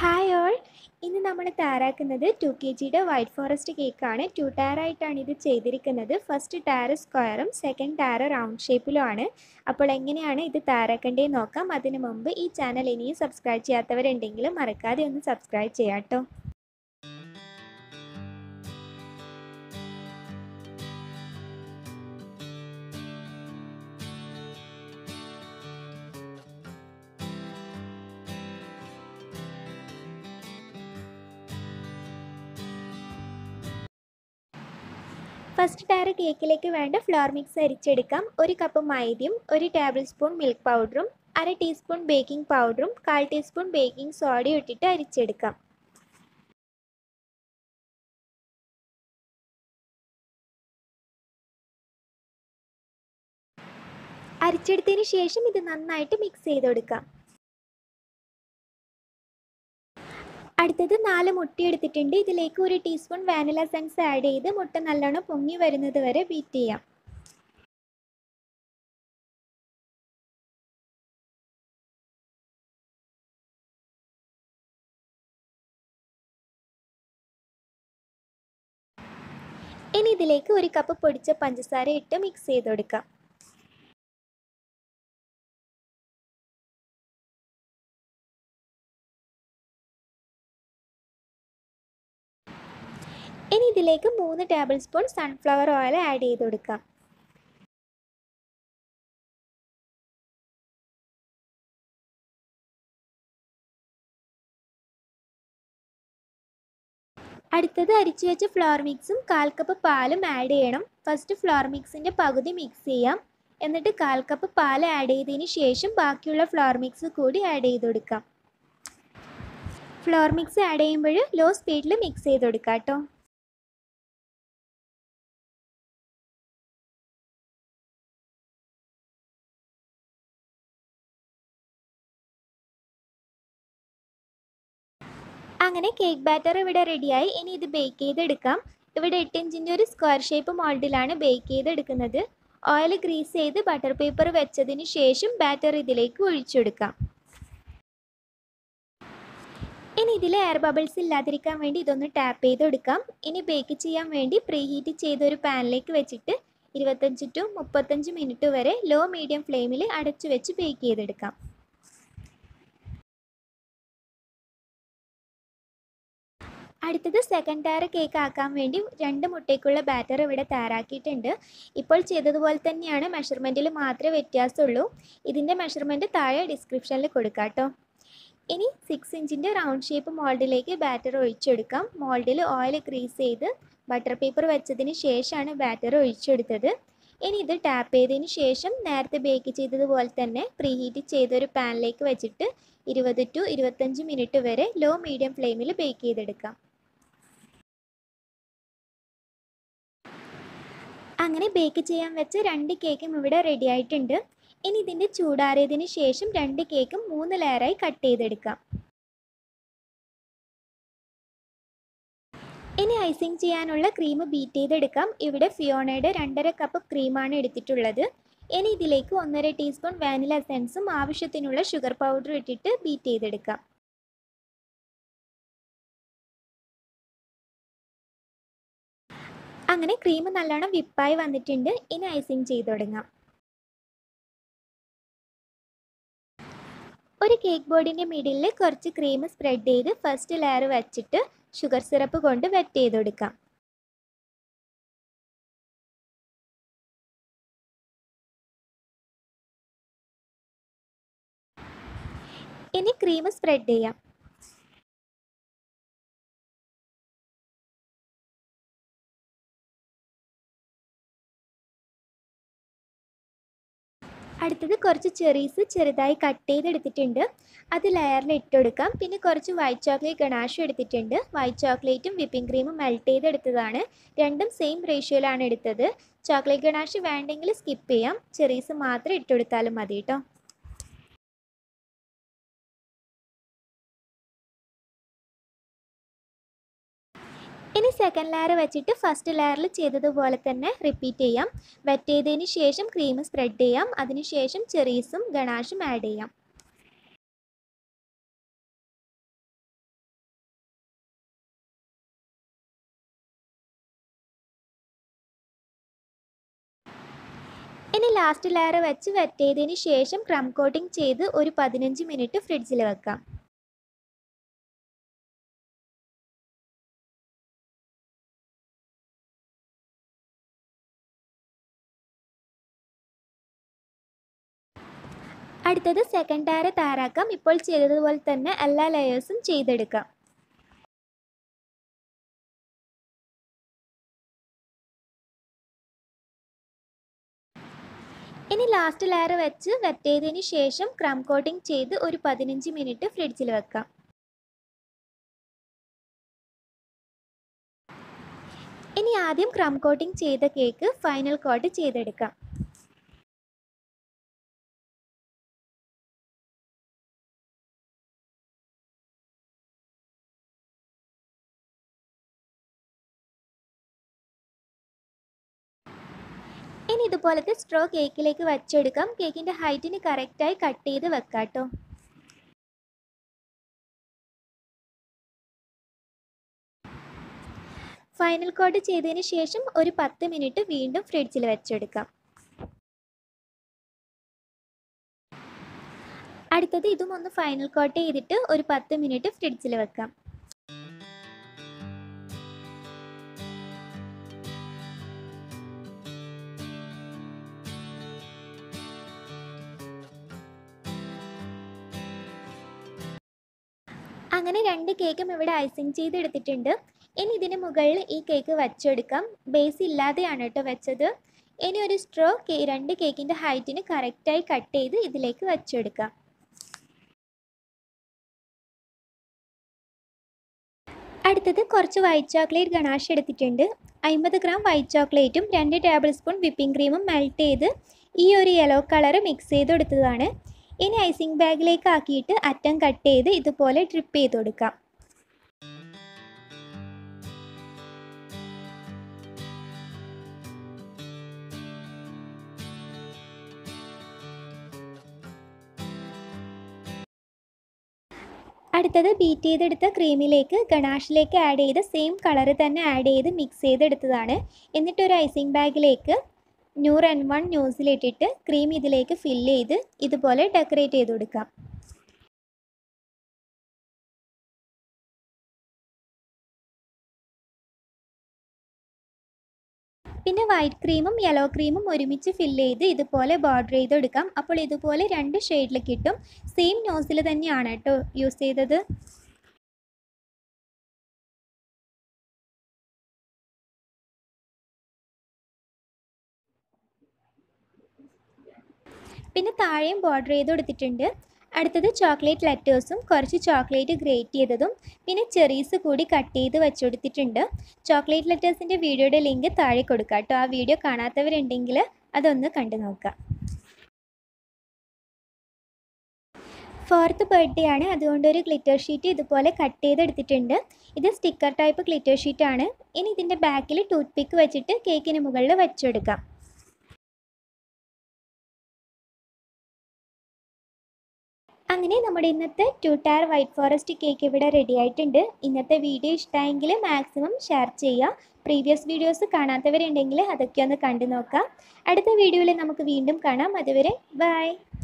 hi all ഇന്ന് നമ്മൾ തയ്യാറാക്കുന്നത് ടു കെ ജിയുടെ വൈറ്റ് ഫോറസ്റ്റ് കേക്കാണ് ടു ടയർ ആയിട്ടാണ് ഇത് ചെയ്തിരിക്കുന്നത് ഫസ്റ്റ് ടയർ സ്ക്വയറും സെക്കൻഡ് ടയർ റൗണ്ട് ഷേപ്പിലുമാണ് അപ്പോൾ എങ്ങനെയാണ് ഇത് തയ്യാറാക്കേണ്ടതെന്ന് നോക്കാം അതിന് മുമ്പ് ഈ ചാനൽ ഇനിയും സബ്സ്ക്രൈബ് ചെയ്യാത്തവരുണ്ടെങ്കിൽ മറക്കാതെ ഒന്ന് സബ്സ്ക്രൈബ് ചെയ്യാം കേട്ടോ ഫസ്റ്റ് ടയർ കേക്കിലേക്ക് വേണ്ട ഫ്ലോർ മിക്സ് അരിച്ചെടുക്കാം ഒരു കപ്പ് മൈദയും ഒരു ടേബിൾ സ്പൂൺ മിൽക്ക് പൗഡറും അര ടീസ്പൂൺ ബേക്കിംഗ് പൗഡറും കാൽ ടീസ്പൂൺ ബേക്കിംഗ് സോഡയും ഇട്ടിട്ട് അരിച്ചെടുക്കാം അരിച്ചെടുത്തതിന് ശേഷം ഇത് നന്നായിട്ട് മിക്സ് ചെയ്ത് കൊടുക്കാം അടുത്തത് നാല് മുട്ട എടുത്തിട്ടുണ്ട് ഇതിലേക്ക് ഒരു ടീസ്പൂൺ വാനില സെൻസ് ആഡ് ചെയ്ത് മുട്ട നല്ലോണം പൊങ്ങി വരുന്നത് വരെ ബീറ്റ് ചെയ്യാം ഇനി ഇതിലേക്ക് ഒരു കപ്പ് പൊടിച്ച പഞ്ചസാര ഇട്ട് മിക്സ് ചെയ്ത് കൊടുക്കാം ഇനി ഇതിലേക്ക് മൂന്ന് tablespoon sunflower oil add ചെയ്ത് കൊടുക്കാം അടുത്തത് അരിച്ചു വെച്ച ഫ്ലോർ മിക്സും കാൽ കപ്പ് പാലും ആഡ് ചെയ്യണം ഫസ്റ്റ് ഫ്ലോർ മിക്സിൻ്റെ പകുതി മിക്സ് ചെയ്യാം എന്നിട്ട് കാൽ കപ്പ് പാൽ ആഡ് ചെയ്തതിന് ശേഷം ബാക്കിയുള്ള ഫ്ലോർ മിക്സ് കൂടി ആഡ് ചെയ്ത് കൊടുക്കാം ഫ്ലോർ മിക്സ് ആഡ് ചെയ്യുമ്പോൾ ലോ സ്പീഡിൽ മിക്സ് ചെയ്ത് കൊടുക്കാം കേട്ടോ അങ്ങനെ കേക്ക് ബാറ്റർ ഇവിടെ റെഡിയായി ഇനി ഇത് ബേക്ക് ചെയ്തെടുക്കാം ഇവിടെ എട്ട് ഇഞ്ചിൻ്റെ ഒരു സ്ക്വയർ ഷേപ്പ് മോൾഡിലാണ് ബേക്ക് ചെയ്തെടുക്കുന്നത് ഓയിൽ ഗ്രീസ് ചെയ്ത് ബട്ടർ പേപ്പർ വെച്ചതിന് ശേഷം ബാറ്റർ ഇതിലേക്ക് ഒഴിച്ചെടുക്കാം ഇനി ഇതിൽ എയർ ബബിൾസ് ഇല്ലാതിരിക്കാൻ വേണ്ടി ഇതൊന്ന് ടാപ്പ് ചെയ്തെടുക്കാം ഇനി ബേക്ക് ചെയ്യാൻ വേണ്ടി പ്രീ ഹീറ്റ് ചെയ്ത ഒരു പാനിലേക്ക് വെച്ചിട്ട് ഇരുപത്തഞ്ച് ടു മുപ്പത്തഞ്ച് മിനിറ്റ് വരെ ലോ മീഡിയം ഫ്ലെയിമിൽ അടച്ചു വെച്ച് ബേക്ക് ചെയ്തെടുക്കാം അടുത്തത് സെക്കൻഡ് ടയർ കേക്ക് ആക്കാൻ വേണ്ടി രണ്ട് മുട്ടയ്ക്കുള്ള ബാറ്റർ ഇവിടെ തയ്യാറാക്കിയിട്ടുണ്ട് ഇപ്പോൾ ചെയ്തതുപോലെ തന്നെയാണ് മെഷർമെൻറ്റിൽ മാത്രമേ വ്യത്യാസമുള്ളൂ ഇതിൻ്റെ മെഷർമെൻറ്റ് താഴെ ഡിസ്ക്രിപ്ഷനിൽ കൊടുക്കാം കേട്ടോ ഇനി സിക്സ് ഇഞ്ചിൻ്റെ റൗണ്ട് ഷേപ്പ് മോൾഡിലേക്ക് ബാറ്റർ ഒഴിച്ചെടുക്കാം മോൾഡിൽ ഓയിൽ ഗ്രീസ് ചെയ്ത് ബട്ടർ പേപ്പർ വെച്ചതിന് ശേഷമാണ് ബാറ്റർ ഒഴിച്ചെടുത്തത് ഇനി ഇത് ടാപ്പ് ചെയ്തതിന് ശേഷം നേരത്തെ ബേക്ക് ചെയ്തതുപോലെ തന്നെ പ്രീ ഹീറ്റ് ചെയ്തൊരു പാനിലേക്ക് വെച്ചിട്ട് ഇരുപത് ടു ഇരുപത്തഞ്ച് മിനിറ്റ് വരെ ലോ മീഡിയം ഫ്ലെയിമിൽ ബേക്ക് ചെയ്തെടുക്കാം അങ്ങനെ ബേക്ക് ചെയ്യാൻ വെച്ച രണ്ട് കേക്കും ഇവിടെ റെഡി ആയിട്ടുണ്ട് ഇനി ഇതിൻ്റെ ചൂടാറിയതിന് ശേഷം രണ്ട് കേക്കും മൂന്ന് ലെയറായി കട്ട് ചെയ്തെടുക്കാം ഇനി ഐസിങ് ചെയ്യാനുള്ള ക്രീം ബീറ്റ് ചെയ്തെടുക്കാം ഇവിടെ ഫിയോണയുടെ രണ്ടര കപ്പ് ക്രീമാണ് എടുത്തിട്ടുള്ളത് ഇനി ഇതിലേക്ക് ഒന്നര ടീസ്പൂൺ വാനില എസൻസും ആവശ്യത്തിനുള്ള ഷുഗർ പൗഡർ ഇട്ടിട്ട് ബീറ്റ് ചെയ്തെടുക്കാം അങ്ങനെ ക്രീം നല്ലോണം വിപ്പായി വന്നിട്ടുണ്ട് ഇനി ഐസിങ് ചെയ്ത് തുടങ്ങാം ഒരു കേക്ക് ബോർഡിൻ്റെ മിഡിലിൽ കുറച്ച് ക്രീം സ്പ്രെഡ് ചെയ്ത് ഫസ്റ്റ് ലെയർ വെച്ചിട്ട് ഷുഗർ സിറപ്പ് കൊണ്ട് വെറ്റ് ചെയ്ത് കൊടുക്കാം ഇനി ക്രീം സ്പ്രെഡ് ചെയ്യാം അടുത്തത് കുറച്ച് ചെറീസ് ചെറുതായി കട്ട് ചെയ്തെടുത്തിട്ടുണ്ട് അത് ലെയറിൽ ഇട്ട് കൊടുക്കാം പിന്നെ കുറച്ച് വൈറ്റ് ചോക്ലേറ്റ് ഗണാഷും എടുത്തിട്ടുണ്ട് വൈറ്റ് ചോക്ലേറ്റും വിപ്പിംഗ് ക്രീമും മെൽറ്റ് ചെയ്തെടുത്തതാണ് രണ്ടും സെയിം റേഷ്യോയിലാണ് എടുത്തത് ചോക്ലേറ്റ് ഗണാഷ് വേണ്ടെങ്കിൽ സ്കിപ്പ് ചെയ്യാം ചെറീസ് മാത്രം ഇട്ട് കൊടുത്താലും മതി കേട്ടോ ഇനി സെക്കൻഡ് ലെയർ വെച്ചിട്ട് ഫസ്റ്റ് ലെയറിൽ ചെയ്തതുപോലെ തന്നെ റിപ്പീറ്റ് ചെയ്യാം വെറ്റ് ചെയ്തതിന് ശേഷം ക്രീം സ്പ്രെഡ് ചെയ്യാം അതിനുശേഷം ചെറീസും ഗണാഷും ആഡ് ചെയ്യാം ഇനി ലാസ്റ്റ് ലെയർ വെച്ച് വെറ്റ് ചെയ്തതിന് ശേഷം ക്രം കോട്ടിംഗ് ചെയ്ത് ഒരു പതിനഞ്ച് മിനിറ്റ് ഫ്രിഡ്ജിൽ വെക്കാം അടുത്തത് സെക്കൻഡ് ടയർ തയ്യാറാക്കാം ഇപ്പോൾ ചെയ്തതുപോലെ തന്നെ എല്ലാ ലെയേഴ്സും ചെയ്തെടുക്കാം ഇനി ലാസ്റ്റ് ലെയർ വെച്ച് വെറ്റ് ചെയ്തതിന് ശേഷം ക്രം കോട്ടിംഗ് ചെയ്ത് ഒരു പതിനഞ്ച് മിനിറ്റ് ഫ്രിഡ്ജിൽ വെക്കാം ഇനി ആദ്യം ക്രം കോട്ടിംഗ് ചെയ്ത കേക്ക് ഫൈനൽ കോട്ട് ചെയ്തെടുക്കാം ഇനി ഇതുപോലത്തെ സ്ട്രോ കേക്കിലേക്ക് വച്ചെടുക്കാം കേക്കിൻ്റെ ഹൈറ്റിന് കറക്റ്റായി കട്ട് ചെയ്ത് വെക്കാം കേട്ടോ ഫൈനൽ കോട്ട് ചെയ്തതിന് ശേഷം ഒരു പത്ത് മിനിറ്റ് വീണ്ടും ഫ്രിഡ്ജിൽ വെച്ചെടുക്കാം അടുത്തത് ഇതും ഒന്ന് ഫൈനൽ കോട്ട് ചെയ്തിട്ട് ഒരു പത്ത് മിനിറ്റ് ഫ്രിഡ്ജിൽ വെക്കാം അങ്ങനെ രണ്ട് കേക്കും ഇവിടെ ഐസിങ് ചെയ്തെടുത്തിട്ടുണ്ട് ഇനി ഇതിന് മുകളിൽ ഈ കേക്ക് വച്ചെടുക്കാം ബേസ് ഇല്ലാതെയാണ് കേട്ടോ വെച്ചത് ഇനി ഒരു സ്ട്രോ കേ രണ്ട് കേക്കിൻ്റെ ഹൈറ്റിന് കറക്റ്റായി കട്ട് ചെയ്ത് ഇതിലേക്ക് വച്ചെടുക്കാം അടുത്തത് കുറച്ച് വൈറ്റ് ചോക്ലേറ്റ് ഗണാഷ് എടുത്തിട്ടുണ്ട് അമ്പത് ഗ്രാം വൈറ്റ് ചോക്ലേറ്റും രണ്ട് ടേബിൾ സ്പൂൺ വിപ്പിംഗ് ക്രീമും മെൽറ്റ് ചെയ്ത് ഈ ഒരു യെല്ലോ കളർ മിക്സ് ചെയ്ത് കൊടുത്തതാണ് ഇനി ഐസിങ് ബാഗിലേക്ക് ആക്കിയിട്ട് അറ്റം കട്ട് ചെയ്ത് ഇതുപോലെ ഡ്രിപ്പ് ചെയ്ത് കൊടുക്കാം അടുത്തത് ബീറ്റ് ചെയ്തെടുത്ത ക്രീമിലേക്ക് ഗണാഷിലേക്ക് ആഡ് ചെയ്ത് സെയിം കളർ തന്നെ ആഡ് ചെയ്ത് മിക്സ് ചെയ്തെടുത്തതാണ് എന്നിട്ട് ഒരു ഐസിങ് ബാഗിലേക്ക് നൂർ എൻ വൺ ന്യൂസിലിട്ടിട്ട് ക്രീം ഇതിലേക്ക് ഫില്ല് ചെയ്ത് ഇതുപോലെ ഡെക്കറേറ്റ് ചെയ്ത് കൊടുക്കാം പിന്നെ വൈറ്റ് ക്രീമും യെല്ലോ ക്രീമും ഒരുമിച്ച് ഫില്ല് ചെയ്ത് ഇതുപോലെ ബോർഡർ ചെയ്ത് എടുക്കാം അപ്പോൾ ഇതുപോലെ രണ്ട് ഷെയ്ഡിൽ കിട്ടും സെയിം നോസിൽ തന്നെയാണ് കേട്ടോ യൂസ് ചെയ്തത് പിന്നെ താഴെയും ബോർഡർ ചെയ്ത് കൊടുത്തിട്ടുണ്ട് അടുത്തത് ചോക്ലേറ്റ് ലെറ്റേഴ്സും കുറച്ച് ചോക്ലേറ്റ് ഗ്രേറ്റ് ചെയ്തതും പിന്നെ ചെറീസ് കൂടി കട്ട് ചെയ്ത് വെച്ചുകൊടുത്തിട്ടുണ്ട് ചോക്ലേറ്റ് ലെറ്റേഴ്സിൻ്റെ വീഡിയോയുടെ ലിങ്ക് താഴെ കൊടുക്കാം കേട്ടോ ആ വീഡിയോ കാണാത്തവരുണ്ടെങ്കിൽ അതൊന്ന് കണ്ടു നോക്കാം ഫോർത്ത് ബർത്ത്ഡേ ആണ് അതുകൊണ്ട് ഒരു ഗ്ലിറ്റർ ഷീറ്റ് ഇതുപോലെ കട്ട് ചെയ്തെടുത്തിട്ടുണ്ട് ഇത് സ്റ്റിക്കർ ടൈപ്പ് ഗ്ലിറ്റർ ഷീറ്റാണ് ഇനി ഇതിൻ്റെ ബാക്കിൽ ടൂത്ത് പിക്ക് വെച്ചിട്ട് കേക്കിന് മുകളിൽ വെച്ചെടുക്കാം അങ്ങനെ നമ്മുടെ ഇന്നത്തെ two tier white forest cake ഇവിടെ റെഡി ആയിട്ടുണ്ട് ഇന്നത്തെ വീഡിയോ ഇഷ്ടമായെങ്കിൽ മാക്സിമം ഷെയർ ചെയ്യുക പ്രീവിയസ് വീഡിയോസ് കാണാത്തവരുണ്ടെങ്കിൽ അതൊക്കെ ഒന്ന് കണ്ടു നോക്കാം അടുത്ത വീഡിയോയിൽ നമുക്ക് വീണ്ടും കാണാം അതുവരെ ബൈ